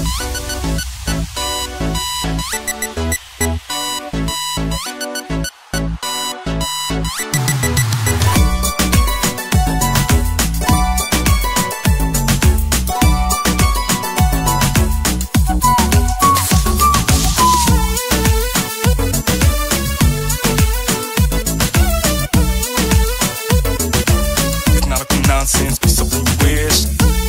It's not a nonsense, be something you wish.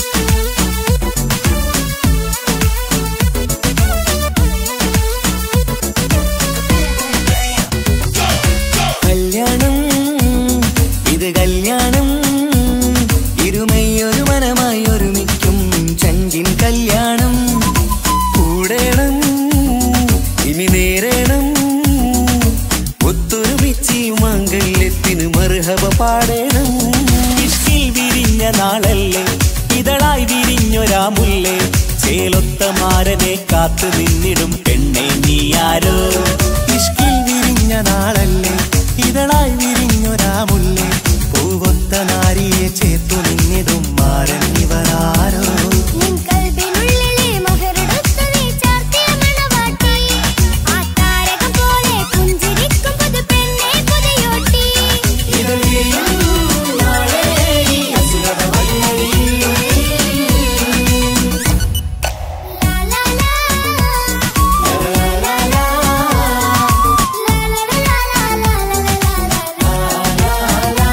കല്യാണം ഇത് കല്യാണം ഇരുമയൊരു മനമായി ഒരുമിക്കും ചങ്കിൻ കല്യാണം കൂടേണം ഇനി നേരേണം ഒത്തൊരുമിച്ച് മംഗല്യത്തിന് മറുഹബ പാടേണം ഇഷ്കിൽ വിരിഞ്ഞ നാളല്ലേ ഇതളായി വിരിഞ്ഞൊരാ മുല്ലേ ചേലൊത്ത മാരനെ കാത്തു നിന്നിടും പെണ്ണെ നീയാരോ ഇഷ്കിൽ വിരിഞ്ഞ നാളല്ലേ ഇതളായി വിരിഞ്ഞൊരാ മുല്ലേ പൂവൊത്ത നാരിയെ ചേർത്തു നിന്നിടും മാരൻ ഇവരാരോ നിൻ കൽബിനുള്ളിലെ മഹറെടുത്തു നീ ചാർത്തിയ മണവാട്ടി ആ താരകം പോലെ പുഞ്ചിരിക്കും പുതുപെണ്ണെ പുതിയോട്ടി ലാ ലാ ലാ ലാ ലാ ലാ ലാ ലാ ലാ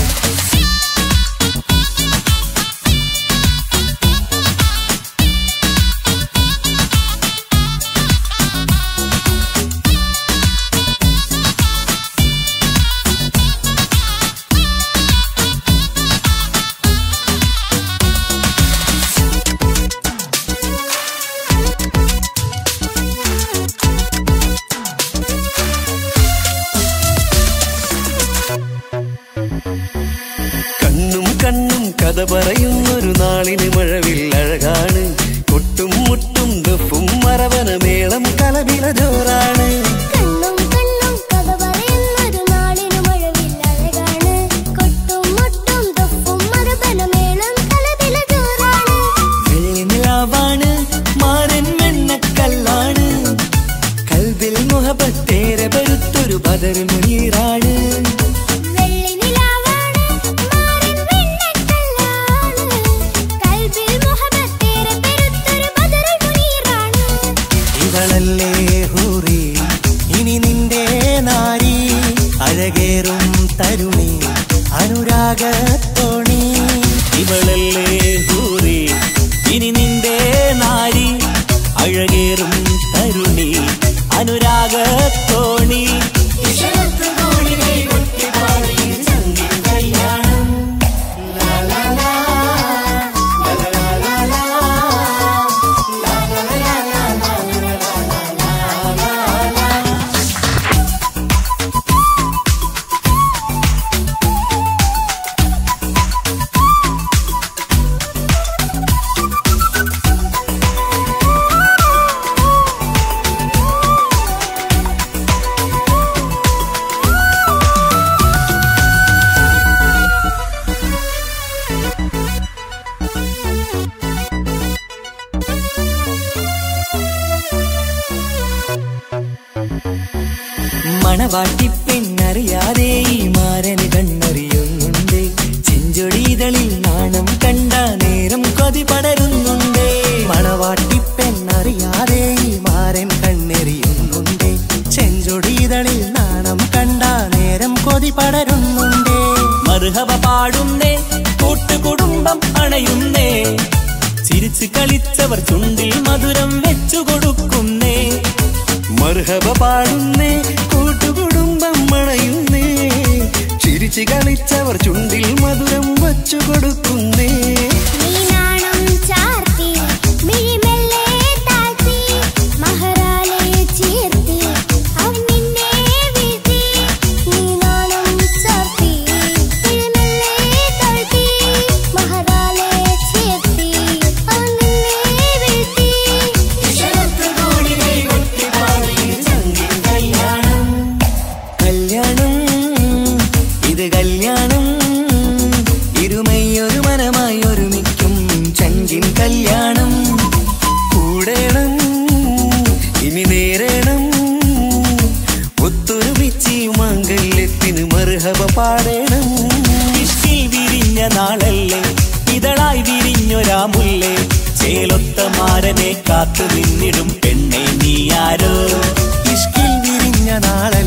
കണ്ണും കണ്ണും കഥ പറയുന്നൊരു നാളിന് മഴവിൽ അഴകാണ് കൊട്ടും മുട്ടും ദഫും മറവന മേളം കലവില ജോറാണ് കണ്ണും കണ്ണും കഥ പറയുന്നൊരു നാളിനു മഴവിൽ അഴകാണ് കൊട്ടും മുട്ടും ദഫും മറുപനമേളം കലതില ജോറാണ് വെള്ളിനിലാവാണ് മാരൻ വെണ്ണക്കല്ലാണ് കൽബിൽ മുഹബത്തേരെ പരുത്തൊരു ബദർ മുനീറാണ് വെള്ളി നിലാവാണ് മാറിൻ വെണ്ണക്കല്ലാണ് കൽബിൽ മുഹബത്തേറെ പെരുത്തൊരു ബദറുൽ മുനീറാണ് ഇവളല്ലേ ഹൂറി ഇനി നിന്റെ നാരി അഴകേറും തരുണി അനുരാഗത്തോണി ഇവളല്ലേ ഹൂറി ഇനി നിന്റെ നാരി അഴകേറും തരുണി അനുരാഗത്തോണി മണവാട്ടി പെണ്ണറിയാതെ ഈ മാരന് കണ്ണറിയുന്നുണ്ട് ചെഞ്ചൊടിതളിൽ നാണം കണ്ട നേരം കൊതി പടരുന്നുണ്ട് മണവാട്ടി പെണ്ണറിയാതെ ഈ മാരൻ കണ്ണെറിയുന്നുണ്ട് ചെഞ്ചൊടിതളിൽ നാണം കണ്ട നേരം കൊതി പടരുന്നുണ്ട് മറുഹവ പാടുന്നേ കൂട്ടുകുടുംബം അണയുന്നേ ചിരിച്ചു കളിച്ചവർ ചുണ്ടിൽ മധുരം വെച്ചു കൊടുക്കുന്നേ മർഹബ പാടുന്നേ കൂട്ടുകുടുംബം മണയുന്നേ ചിരിച്ചു കളിച്ചവർ ചുണ്ടിൽ മധുരം വച്ചു കൊടുക്കുന്നേ നീ നാണം ചാർത്തി മിഴിമെല്ലെ താഴ്ത്തി മഹറാലെ ചീർത്തി അവൻ നിന്നെ വീഴ്ത്തി നീ നാണം ചാർത്തി മിഴിമെല്ലെ താഴ്ത്തി മഹറാലെ ചീർത്തി അവൻ നിന്നെ വീഴ്ത്തി കല്യാണം ഇത് കല്യാണം ഇരുമയൊരു മനമായി ഒരു മെർഹബ പാടേണം ഇഷ്കിൽ വിരിഞ്ഞ നാളല്ലേ ഇതളായി വിരിഞ്ഞൊരാ മുല്ലേ ചേലൊത്ത മാരനെ കാത്തു നിന്നിടും പെണ്ണെ നീ ആരോ ഇഷ്കിൽ വിരിഞ്ഞ നാളല്ലേ